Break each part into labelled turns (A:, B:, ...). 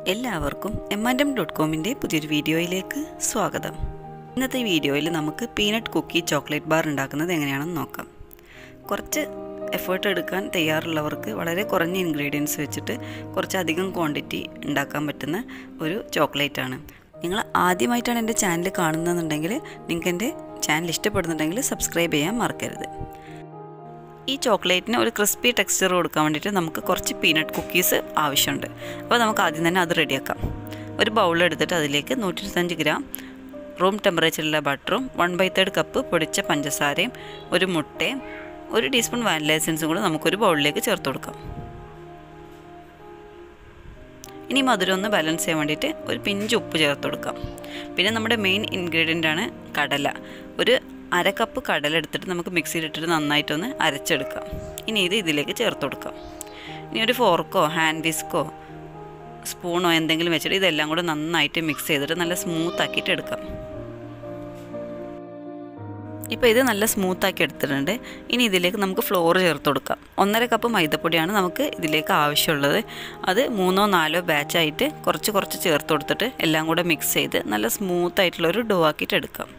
A: എല്ലാവർക്കും M and M dot കോമിൻ്റെ പുതിയൊരു വീഡിയോയിലേക്ക് സ്വാഗതം ഇന്നത്തെ വീഡിയോയിൽ നമുക്ക് പീനട്ട് കുക്കി ചോക്ലേറ്റ് ബാർ ഉണ്ടാക്കുന്നത് എങ്ങനെയാണെന്ന് നോക്കാം കുറച്ച് എഫേർട്ട് എടുക്കാൻ തയ്യാറുള്ളവർക്ക് വളരെ കുറഞ്ഞ ഇൻഗ്രീഡിയൻസ് വെച്ചിട്ട് കുറച്ചധികം ക്വാണ്ടിറ്റി ഉണ്ടാക്കാൻ പറ്റുന്ന ഒരു ചോക്ലേറ്റ് ആണ് നിങ്ങൾ ആദ്യമായിട്ടാണ് എൻ്റെ ചാനൽ കാണുന്നതെന്നുണ്ടെങ്കിൽ നിങ്ങൾക്ക് എൻ്റെ ചാനൽ ഇഷ്ടപ്പെടുന്നുണ്ടെങ്കിൽ സബ്സ്ക്രൈബ് ചെയ്യാൻ മറക്കരുത് ഈ ചോക്ലേറ്റിന് ഒരു ക്രിസ്പി ടെക്സ്ചർ കൊടുക്കാൻ വേണ്ടിയിട്ട് നമുക്ക് കുറച്ച് പീനട്ട് കുക്കീസ് ആവശ്യമുണ്ട് അപ്പോൾ നമുക്ക് ആദ്യം തന്നെ അത് റെഡിയാക്കാം ഒരു ബൗൾ എടുത്തിട്ട് അതിലേക്ക് നൂറ്റി ഇരുപത്തഞ്ച് ഗ്രാം റൂം ടെമ്പറേച്ചറിലുള്ള ബട്ടറും വൺ ബൈ തേർഡ് കപ്പ് പൊടിച്ച പഞ്ചസാരയും ഒരു മുട്ടയും ഒരു ടീസ്പൂൺ വാനില എസൻസും കൂടെ നമുക്കൊരു ബൗളിലേക്ക് ചേർത്ത് കൊടുക്കാം ഇനി മധുരം ഒന്ന് ബാലൻസ് ചെയ്യാൻ വേണ്ടിയിട്ട് ഒരു പിഞ്ച് ഉപ്പ് ചേർത്ത് കൊടുക്കാം പിന്നെ നമ്മുടെ മെയിൻ ഇൻഗ്രീഡിയൻ്റ് ആണ് കടല ഒരു അര കപ്പ് കടല എടുത്തിട്ട് നമുക്ക് മിക്സിയിലിട്ടിട്ട് നന്നായിട്ടൊന്ന് അരച്ചെടുക്കാം ഇനി ഇത് ഇതിലേക്ക് ചേർത്ത് കൊടുക്കാം ഇനി ഒരു ഫോർക്കോ ഹാൻഡ് വിസ്കോ സ്പൂണോ എന്തെങ്കിലും വെച്ചിട്ട് ഇതെല്ലാം കൂടെ നന്നായിട്ട് മിക്സ് ചെയ്തിട്ട് നല്ല സ്മൂത്ത് ആക്കിയിട്ട് എടുക്കാം ഇപ്പോൾ ഇത് നല്ല സ്മൂത്താക്കി എടുത്തിട്ടുണ്ട് ഇനി ഇതിലേക്ക് നമുക്ക് ഫ്ലോർ ചേർത്ത് കൊടുക്കാം ഒന്നര കപ്പ് മൈദപ്പൊടിയാണ് നമുക്ക് ഇതിലേക്ക് ആവശ്യമുള്ളത് അത് മൂന്നോ നാലോ ബാച്ചായിട്ട് കുറച്ച് കുറച്ച് ചേർത്ത് കൊടുത്തിട്ട് എല്ലാം കൂടെ മിക്സ് ചെയ്ത് നല്ല സ്മൂത്തായിട്ടുള്ളൊരു ഡോ ആക്കിയിട്ട് എടുക്കാം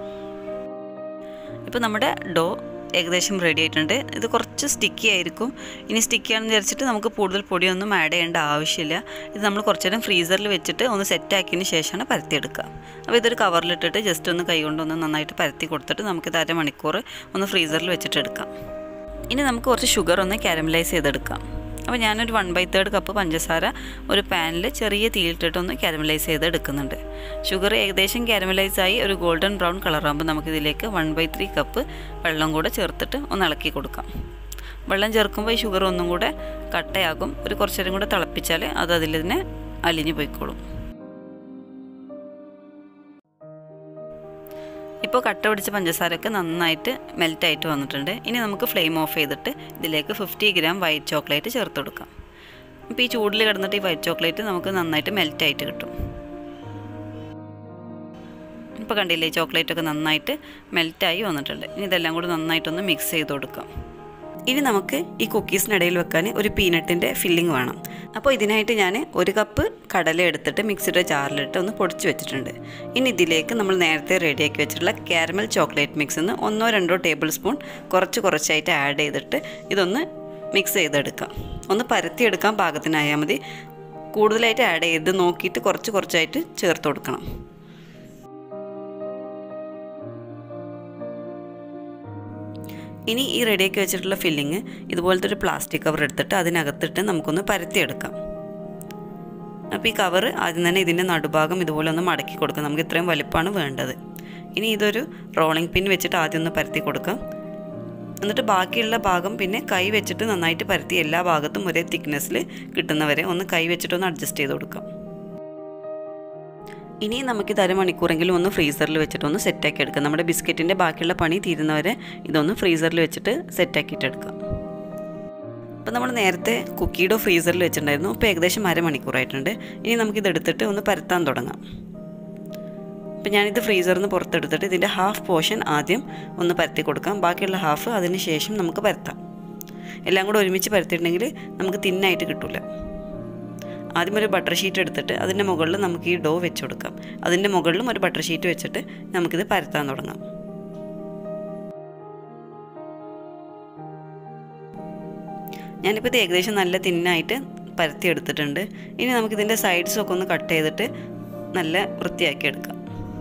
A: ഇപ്പോൾ നമ്മുടെ ഡോ ഏകദേശം റെഡി ആയിട്ടുണ്ട് ഇത് കുറച്ച് സ്റ്റിക്കി ആയിരിക്കും ഇനി സ്റ്റിക്കി ആണെന്ന് വിചാരിച്ചിട്ട് നമുക്ക് കൂടുതൽ പൊടിയൊന്നും ആഡ് ചെയ്യേണ്ട ആവശ്യമില്ല ഇത് നമ്മൾ കുറച്ച് നേരം ഫ്രീസറിൽ വെച്ചിട്ട് ഒന്ന് സെറ്റ് ആക്കിയതിന് ശേഷമാണ് പരത്തിയെടുക്കുക അപ്പോൾ ഇതൊരു കവറിലിട്ടിട്ട് ജസ്റ്റ് ഒന്ന് കൈ കൊണ്ടൊന്ന് നന്നായിട്ട് പരത്തി കൊടുത്തിട്ട് നമുക്കിത് അരമണിക്കൂർ ഒന്ന് ഫ്രീസറിൽ വെച്ചിട്ട് എടുക്കാം ഇനി നമുക്ക് കുറച്ച് ഷുഗർ ഒന്ന് കാരമലൈസ് ചെയ്തെടുക്കാം അപ്പോൾ ഞാനൊരു വൺ ബൈ തേർഡ് കപ്പ് പഞ്ചസാര ഒരു പാനിൽ ചെറിയ തീയിട്ടിട്ടൊന്ന് കാരമലൈസ് ചെയ്ത് എടുക്കുന്നുണ്ട് ഷുഗർ ഏകദേശം കാരമലൈസ് ആയി ഒരു ഗോൾഡൻ ബ്രൗൺ കളറാകുമ്പോൾ നമുക്കിതിലേക്ക് വൺ ബൈ ത്രീ കപ്പ് വെള്ളം കൂടെ ചേർത്തിട്ട് ഒന്ന് ഇളക്കി കൊടുക്കാം വെള്ളം ചേർക്കുമ്പോൾ ഈ ഷുഗർ ഒന്നും കൂടെ കട്ടയാകും ഒരു കുറച്ചു നേരം കൂടെ തിളപ്പിച്ചാൽ അത് അതിൽ തന്നെ അലിഞ്ഞു പോയിക്കോളും ഇപ്പോൾ കട്ട പിടിച്ച പഞ്ചസാരയൊക്കെ നന്നായിട്ട് മെൽറ്റായിട്ട് വന്നിട്ടുണ്ട് ഇനി നമുക്ക് ഫ്ലെയിം ഓഫ് ചെയ്തിട്ട് ഇതിലേക്ക് ഫിഫ്റ്റി ഗ്രാം വൈറ്റ് ചോക്ലേറ്റ് ചേർത്ത് കൊടുക്കാം അപ്പോൾ ഈ ചൂടിൽ കിടന്നിട്ട് ഈ വൈറ്റ് ചോക്ലേറ്റ് നമുക്ക് നന്നായിട്ട് മെൽറ്റായിട്ട് കിട്ടും ഇപ്പോൾ കണ്ടില്ലേ ഈ ചോക്ലേറ്റൊക്കെ നന്നായിട്ട് മെൽറ്റായി വന്നിട്ടുണ്ട് ഇനി ഇതെല്ലാം കൂടി നന്നായിട്ടൊന്ന് മിക്സ് ചെയ്ത് കൊടുക്കാം ഇനി നമുക്ക് ഈ കുക്കീസിനിടയിൽ വെക്കാൻ ഒരു പീനട്ടിൻ്റെ ഫില്ലിംഗ് വേണം അപ്പോൾ ഇതിനായിട്ട് ഞാൻ ഒരു കപ്പ് കടല എടുത്തിട്ട് മിക്സിയുടെ ജാറിലിട്ട് ഒന്ന് പൊടിച്ച് വെച്ചിട്ടുണ്ട് ഇനി ഇതിലേക്ക് നമ്മൾ നേരത്തെ റെഡിയാക്കി വെച്ചിട്ടുള്ള കാരമൽ ചോക്ലേറ്റ് മിക്സ് നിന്ന് ഒന്നോ രണ്ടോ ടേബിൾ സ്പൂൺ കുറച്ച് കുറച്ചായിട്ട് ആഡ് ചെയ്തിട്ട് ഇതൊന്ന് മിക്സ് ചെയ്തെടുക്കാം ഒന്ന് പരത്തിയെടുക്കാൻ പാകത്തിനായാൽ മതി കൂടുതലായിട്ട് ആഡ് ചെയ്ത് നോക്കിയിട്ട് കുറച്ച് കുറച്ചായിട്ട് ചേർത്ത് കൊടുക്കണം ഇനി ഈ റെഡിയാക്കി വെച്ചിട്ടുള്ള ഫില്ലിങ് ഇതുപോലത്തെ ഒരു പ്ലാസ്റ്റിക് കവർ എടുത്തിട്ട് അതിനകത്തിട്ട് നമുക്കൊന്ന് പരത്തിയെടുക്കാം അപ്പോൾ ഈ കവർ ആദ്യം തന്നെ ഇതിൻ്റെ നടുഭാഗം ഇതുപോലെ ഒന്ന് മടക്കി കൊടുക്കാം നമുക്ക് ഇത്രയും വലിപ്പമാണ് വേണ്ടത് ഇനി ഇതൊരു റോളിംഗ് പിൻ വെച്ചിട്ട് ആദ്യം ഒന്ന് പരത്തി കൊടുക്കാം എന്നിട്ട് ബാക്കിയുള്ള ഭാഗം പിന്നെ കൈ വെച്ചിട്ട് നന്നായിട്ട് പരത്തി എല്ലാ ഭാഗത്തും ഒരേ തിക്നെസ്സിൽ കിട്ടുന്നവരെ ഒന്ന് കൈ വെച്ചിട്ടൊന്ന് അഡ്ജസ്റ്റ് ചെയ്ത് കൊടുക്കാം ഇനി നമുക്കിത് അരമണിക്കൂറെങ്കിലും ഒന്ന് ഫ്രീസറിൽ വെച്ചിട്ട് ഒന്ന് സെറ്റാക്കി എടുക്കാം നമ്മുടെ ബിസ്ക്കറ്റിൻ്റെ ബാക്കിയുള്ള പണി തീരുന്നവരെ ഇതൊന്ന് ഫ്രീസറിൽ വെച്ചിട്ട് സെറ്റാക്കിയിട്ട് എടുക്കാം അപ്പോൾ നമ്മൾ നേരത്തെ കുക്കിയുടെ ഫ്രീസറിൽ വെച്ചിട്ടുണ്ടായിരുന്നു ഇപ്പോൾ ഏകദേശം അരമണിക്കൂറായിട്ടുണ്ട് ഇനി നമുക്കിത് എടുത്തിട്ട് ഒന്ന് പരത്താൻ തുടങ്ങാം അപ്പോൾ ഞാനിത് ഫ്രീസറിൽ നിന്ന് പുറത്തെടുത്തിട്ട് ഇതിൻ്റെ ഹാഫ് പോർഷൻ ആദ്യം ഒന്ന് പരത്തി കൊടുക്കാം ബാക്കിയുള്ള ഹാഫ് അതിന് ശേഷം നമുക്ക് പരത്താം എല്ലാം കൂടെ ഒരുമിച്ച് പരത്തിയിട്ടുണ്ടെങ്കിൽ നമുക്ക് തിന്നായിട്ട് കിട്ടില്ല ആദ്യം ഒരു ബട്ടർ ഷീറ്റ് എടുത്തിട്ട് അതിൻ്റെ മുകളിൽ നമുക്ക് ഈ ഡോ വെച്ച് കൊടുക്കാം അതിൻ്റെ മുകളിലും ഒരു ബട്ടർ ഷീറ്റ് വെച്ചിട്ട് നമുക്കിത് പരത്താൻ തുടങ്ങാം ഞാനിപ്പോൾ ഇത് ഏകദേശം നല്ല തിന്നായിട്ട് പരത്തി എടുത്തിട്ടുണ്ട് ഇനി നമുക്കിതിൻ്റെ സൈഡ്സൊക്കെ ഒന്ന് കട്ട് ചെയ്തിട്ട് നല്ല വൃത്തിയാക്കി എടുക്കാം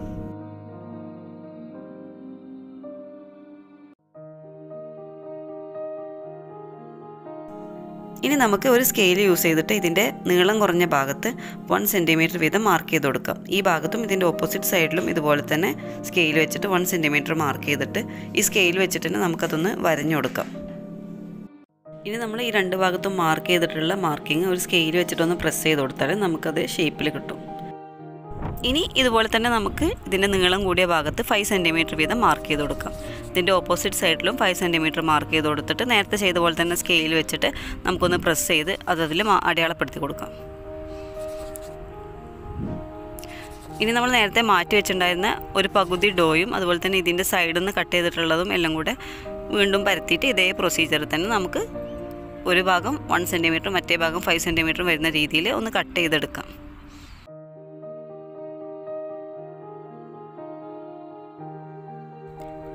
A: ഇനി നമുക്ക് ഒരു സ്കെയിൽ യൂസ് ചെയ്തിട്ട് ഇതിൻ്റെ നീളം കുറഞ്ഞ ഭാഗത്ത് വൺ സെൻറ്റിമീറ്റർ വീതം മാർക്ക് ചെയ്ത് കൊടുക്കാം ഈ ഭാഗത്തും ഇതിൻ്റെ ഓപ്പോസിറ്റ് സൈഡിലും ഇതുപോലെ തന്നെ സ്കെയിൽ വെച്ചിട്ട് വൺ സെൻറ്റിമീറ്റർ മാർക്ക് ചെയ്തിട്ട് ഈ സ്കെയിൽ വെച്ചിട്ട് തന്നെ നമുക്കതൊന്ന് വരഞ്ഞു കൊടുക്കാം ഇനി നമ്മൾ ഈ രണ്ട് ഭാഗത്തും മാർക്ക് ചെയ്തിട്ടുള്ള മാർക്കിങ് ഒരു സ്കെയിൽ വെച്ചിട്ടൊന്ന് പ്രസ് ചെയ്ത് കൊടുത്താൽ നമുക്കത് ഷേപ്പിൽ കിട്ടും ഇനി ഇതുപോലെ തന്നെ നമുക്ക് ഇതിൻ്റെ നീളം കൂടിയ ഭാഗത്ത് ഫൈവ് സെൻറ്റിമീറ്റർ വീതം മാർക്ക് ചെയ്ത് കൊടുക്കാം ഇതിൻ്റെ ഓപ്പോസിറ്റ് സൈഡിലും ഫൈവ് സെൻറ്റിമീറ്റർ മാർക്ക് ചെയ്ത് കൊടുത്തിട്ട് നേരത്തെ ചെയ്ത പോലെ തന്നെ സ്കെയിൽ വെച്ചിട്ട് നമുക്കൊന്ന് പ്രസ് ചെയ്ത് അത് അതിൽ അടയാളപ്പെടുത്തി കൊടുക്കാം ഇനി നമ്മൾ നേരത്തെ മാറ്റി വെച്ചിട്ടുണ്ടായിരുന്ന ഒരു പകുതി ഡോയും അതുപോലെ തന്നെ ഇതിൻ്റെ സൈഡിൽ നിന്ന് കട്ട് ചെയ്തിട്ടുള്ളതും എല്ലാം കൂടെ വീണ്ടും പരത്തിയിട്ട് ഇതേ പ്രൊസീജിയറിൽ തന്നെ നമുക്ക് ഒരു ഭാഗം വൺ സെൻറ്റിമീറ്റർ മറ്റേ ഭാഗം ഫൈവ് സെൻറ്റിമീറ്റർ വരുന്ന രീതിയിൽ ഒന്ന് കട്ട് ചെയ്തെടുക്കാം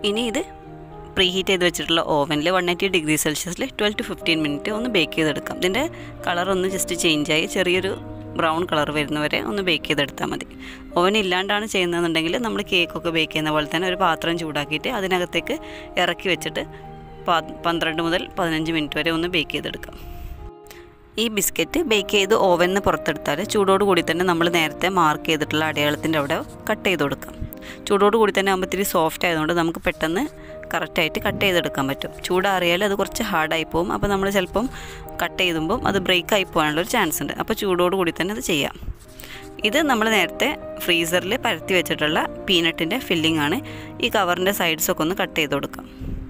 A: ഇനി ഇത് പ്രീ ഹീറ്റ് ചെയ്ത് വെച്ചിട്ടുള്ള ഓവനിൽ വൺ എയ്റ്റി ഡിഗ്രി സെൽഷ്യസിൽ ട്വൽവ് ടു ഫിഫ്റ്റീൻ മിനിറ്റ് ഒന്ന് ബേക്ക് ചെയ്തെടുക്കാം ഇതിൻ്റെ കളർ ഒന്ന് ജസ്റ്റ് ചേഞ്ചായി ചെറിയൊരു ബ്രൗൺ കളർ വരുന്നവരെ ഒന്ന് ബേക്ക് ചെയ്തെടുത്താൽ മതി ഓവൻ ഇല്ലാണ്ടാണ് ചെയ്യുന്നതെന്നുണ്ടെങ്കിൽ നമ്മൾ കേക്കൊക്കെ ബേക്ക് ചെയ്യുന്ന പോലെ തന്നെ ഒരു പാത്രം ചൂടാക്കിയിട്ട് അതിനകത്തേക്ക് ഇറക്കി വെച്ചിട്ട് പന്ത്രണ്ട് മുതൽ പതിനഞ്ച് മിനിറ്റ് വരെ ഒന്ന് ബേക്ക് ചെയ്തെടുക്കാം ഈ ബിസ്ക്കറ്റ് ബേക്ക് ചെയ്ത് ഓവനിൽ നിന്ന് പുറത്തെടുത്താൽ ചൂടോട് കൂടി തന്നെ നമ്മൾ നേരത്തെ മാർക്ക് ചെയ്തിട്ടുള്ള അടയാളത്തിൻ്റെ അവിടെ കട്ട് ചെയ്ത് കൊടുക്കാം ചൂടോട് കൂടി തന്നെ ആകുമ്പോൾ ഇത്തിരി സോഫ്റ്റ് ആയതുകൊണ്ട് നമുക്ക് പെട്ടെന്ന് കറക്റ്റായിട്ട് കട്ട് ചെയ്തെടുക്കാൻ പറ്റും ചൂടാറിയാൽ അത് കുറച്ച് ഹാർഡായി പോകും അപ്പോൾ നമ്മൾ ചിലപ്പം കട്ട് ചെയ്തുമ്പം അത് ബ്രേക്ക് ആയി പോകാനുള്ളൊരു ചാൻസ് ഉണ്ട് അപ്പോൾ ചൂടോട് കൂടി തന്നെ അത് ചെയ്യാം ഇത് നമ്മൾ നേരത്തെ ഫ്രീസറിൽ പരത്തി വെച്ചിട്ടുള്ള പീനട്ടിൻ്റെ ഫില്ലിംഗ് ആണ് ഈ കവറിൻ്റെ സൈഡ്സൊക്കെ ഒന്ന് കട്ട് ചെയ്ത് കൊടുക്കാം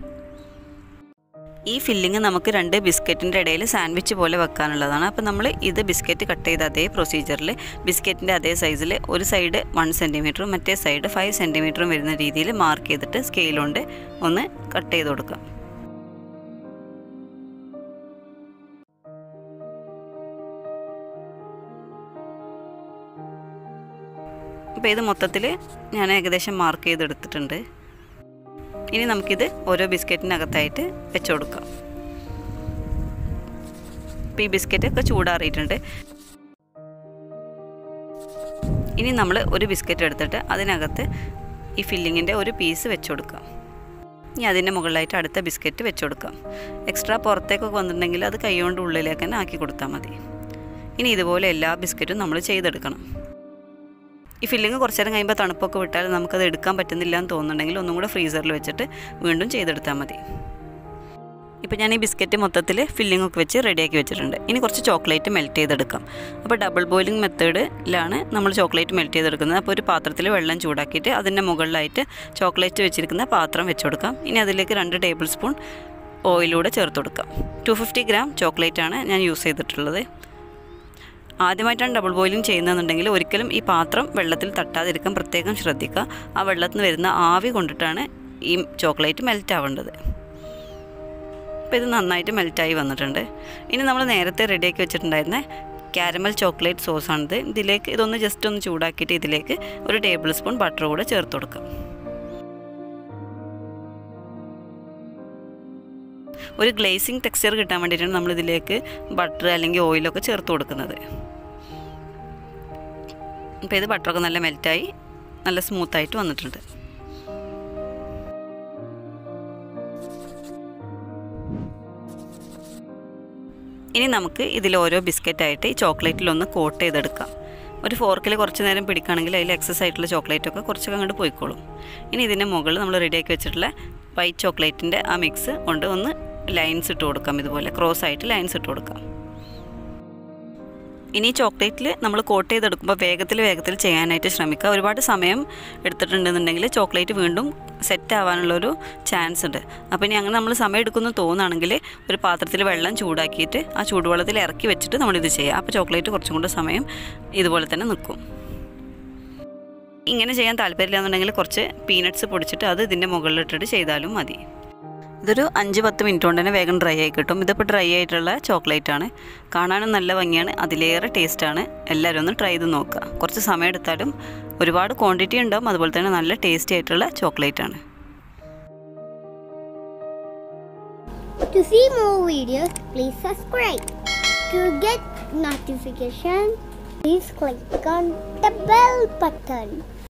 A: ഈ ഫില്ലിങ് നമുക്ക് രണ്ട് ബിസ്ക്കറ്റിൻ്റെ ഇടയിൽ സാൻഡ്വിച്ച് പോലെ വെക്കാനുള്ളതാണ് അപ്പോൾ നമ്മൾ ഇത് ബിസ്ക്കറ്റ് കട്ട് ചെയ്ത അതേ പ്രൊസീജിയറിൽ ബിസ്ക്കറ്റിൻ്റെ അതേ സൈസിൽ ഒരു സൈഡ് വൺ സെൻറ്റിമീറ്ററും മറ്റേ സൈഡ് ഫൈവ് സെൻറ്റിമീറ്ററും വരുന്ന രീതിയിൽ മാർക്ക് ചെയ്തിട്ട് സ്കെയിൽ കൊണ്ട് ഒന്ന് കട്ട് ചെയ്ത് കൊടുക്കാം അപ്പോൾ ഇത് മൊത്തത്തിൽ ഞാൻ ഏകദേശം മാർക്ക് ചെയ്തെടുത്തിട്ടുണ്ട് ഇനി നമുക്കിത് ഓരോ ബിസ്ക്കറ്റിനകത്തായിട്ട് വെച്ച് കൊടുക്കാം ഇപ്പോൾ ഈ ബിസ്ക്കറ്റൊക്കെ ചൂടാറിയിട്ടുണ്ട് ഇനി നമ്മൾ ഒരു ബിസ്ക്കറ്റ് എടുത്തിട്ട് അതിനകത്ത് ഈ ഫില്ലിങ്ങിൻ്റെ ഒരു പീസ് വെച്ച് കൊടുക്കാം ഇനി അതിൻ്റെ മുകളിലായിട്ട് അടുത്ത ബിസ്ക്കറ്റ് വെച്ച് കൊടുക്കാം എക്സ്ട്രാ പുറത്തേക്കൊക്കെ വന്നിട്ടുണ്ടെങ്കിൽ അത് കൈകൊണ്ട് ഉള്ളിലേക്ക് തന്നെ ആക്കി കൊടുത്താൽ മതി ഇനി ഇതുപോലെ എല്ലാ ബിസ്ക്കറ്റും നമ്മൾ ചെയ്തെടുക്കണം ഈ ഫില്ലിങ് കുറച്ച് നേരം കഴിയുമ്പോൾ തണുപ്പൊക്കെ വിട്ടാൽ നമുക്കത് എടുക്കാൻ പറ്റുന്നില്ല എന്ന് തോന്നുന്നുണ്ടെങ്കിൽ ഒന്നും കൂടെ ഫ്രീസറിൽ വെച്ചിട്ട് വീണ്ടും ചെയ്തെടുത്താൽ മതി ഇപ്പോൾ ഞാൻ ഈ ബിസ്ക്കറ്റ് മൊത്തത്തിൽ ഫില്ലിംഗ് ഒക്കെ വെച്ച് റെഡിയാക്കി വെച്ചിട്ടുണ്ട് ഇനി കുറച്ച് ചോക്ലേറ്റ് മെൽറ്റ് ചെയ്തെടുക്കാം അപ്പോൾ ഡബിൾ ബോയിലിംഗ് മെത്തേഡിലാണ് നമ്മൾ ചോക്ലേറ്റ് മെൽറ്റ് ചെയ്തെടുക്കുന്നത് അപ്പോൾ ഒരു പാത്രത്തിൽ വെള്ളം ചൂടാക്കിയിട്ട് അതിൻ്റെ മുകളിലായിട്ട് ചോക്ലേറ്റ് വെച്ചിരിക്കുന്ന പാത്രം വെച്ച് കൊടുക്കാം ഇനി അതിലേക്ക് രണ്ട് ടേബിൾ സ്പൂൺ ഓയിലൂടെ ചേർത്ത് കൊടുക്കാം ടു ഫിഫ്റ്റി ഗ്രാം ചോക്ലേറ്റാണ് ഞാൻ യൂസ് ചെയ്തിട്ടുള്ളത് ആദ്യമായിട്ടാണ് ഡബിൾ ബോയിലിംഗ് ചെയ്യുന്നതെന്നുണ്ടെങ്കിൽ ഒരിക്കലും ഈ പാത്രം വെള്ളത്തിൽ തട്ടാതിരിക്കാൻ പ്രത്യേകം ശ്രദ്ധിക്കുക ആ വെള്ളത്തിൽ നിന്ന് വരുന്ന ആവി കൊണ്ടിട്ടാണ് ഈ ചോക്ലേറ്റ് മെൽറ്റ് ആവേണ്ടത് അപ്പോൾ ഇത് നന്നായിട്ട് മെൽറ്റായി വന്നിട്ടുണ്ട് ഇനി നമ്മൾ നേരത്തെ റെഡിയാക്കി വെച്ചിട്ടുണ്ടായിരുന്ന കാരമൽ ചോക്ലേറ്റ് സോസാണിത് ഇതിലേക്ക് ഇതൊന്ന് ജസ്റ്റ് ഒന്ന് ചൂടാക്കിയിട്ട് ഇതിലേക്ക് ഒരു ടേബിൾ സ്പൂൺ ബട്ടർ കൂടെ ചേർത്ത് കൊടുക്കാം ഒരു ഗ്ലേസിങ് ടെക്സ്ചർ കിട്ടാൻ വേണ്ടിയിട്ടാണ് നമ്മൾ ഇതിലേക്ക് ബട്ടർ അല്ലെങ്കിൽ ഓയിലൊക്കെ ചേർത്ത് കൊടുക്കുന്നത് അപ്പോൾ ഇത് ബട്ടറൊക്കെ നല്ല മെൽറ്റായി നല്ല സ്മൂത്തായിട്ട് വന്നിട്ടുണ്ട് ഇനി നമുക്ക് ഇതിൽ ഓരോ ബിസ്ക്കറ്റായിട്ട് ഈ ചോക്ലേറ്റിലൊന്ന് കോട്ട് ചെയ്തെടുക്കാം ഒരു ഫോർക്കിൽ കുറച്ച് നേരം പിടിക്കുകയാണെങ്കിൽ അതിൽ എക്സസ് ആയിട്ടുള്ള ചോക്ലേറ്റൊക്കെ കുറച്ചൊക്കെ അങ്ങോട്ട് പോയിക്കോളും ഇനി ഇതിൻ്റെ മുകളിൽ നമ്മൾ റെഡിയാക്കി വെച്ചിട്ടുള്ള വൈറ്റ് ചോക്ലേറ്റിൻ്റെ ആ മിക്സ് കൊണ്ട് ഒന്ന് ലൈൻസ് ഇട്ട് കൊടുക്കാം ഇതുപോലെ ക്രോസ് ആയിട്ട് ലൈൻസ് ഇട്ട് കൊടുക്കാം ഇനി ചോക്ലേറ്റിൽ നമ്മൾ കോട്ട് ചെയ്തെടുക്കുമ്പോൾ വേഗത്തിൽ വേഗത്തിൽ ചെയ്യാനായിട്ട് ശ്രമിക്കുക ഒരുപാട് സമയം എടുത്തിട്ടുണ്ടെന്നുണ്ടെങ്കിൽ ചോക്ലേറ്റ് വീണ്ടും സെറ്റ് ആവാനുള്ളൊരു ചാൻസ് ഉണ്ട് അപ്പോൾ ഇനി അങ്ങനെ നമ്മൾ സമയം എടുക്കുന്നു തോന്നുകയാണെങ്കിൽ ഒരു പാത്രത്തിൽ വെള്ളം ചൂടാക്കിയിട്ട് ആ ചൂടുവെള്ളത്തിൽ ഇറക്കി വെച്ചിട്ട് നമ്മളിത് ചെയ്യുക അപ്പോൾ ചോക്ലേറ്റ് കുറച്ചും കൂടെ സമയം ഇതുപോലെ തന്നെ നിൽക്കും ഇങ്ങനെ ചെയ്യാൻ താല്പര്യമില്ല എന്നുണ്ടെങ്കിൽ കുറച്ച് പീനട്ട്സ് പൊടിച്ചിട്ട് അത് ഇതിൻ്റെ മുകളിലിട്ടിട്ട് ചെയ്താലും മതി ഇതൊരു അഞ്ച് പത്ത് മിനിറ്റ് കൊണ്ട് തന്നെ വേഗം ഡ്രൈ ആയി കിട്ടും ഇതിപ്പോൾ ഡ്രൈ ആയിട്ടുള്ള ചോക്ലേറ്റ് ആണ് കാണാനും നല്ല ഭംഗിയാണ് അതിലേറെ ടേസ്റ്റാണ് എല്ലാവരും ഒന്ന് ട്രൈ ചെയ്ത് നോക്കുക കുറച്ച് സമയം എടുത്താലും ഒരുപാട് ക്വാണ്ടിറ്റി ഉണ്ടാവും അതുപോലെ തന്നെ നല്ല ടേസ്റ്റി ആയിട്ടുള്ള ചോക്ലേറ്റ് ആണ്
B: To see more videos, please subscribe. To get notification, please click on the bell button.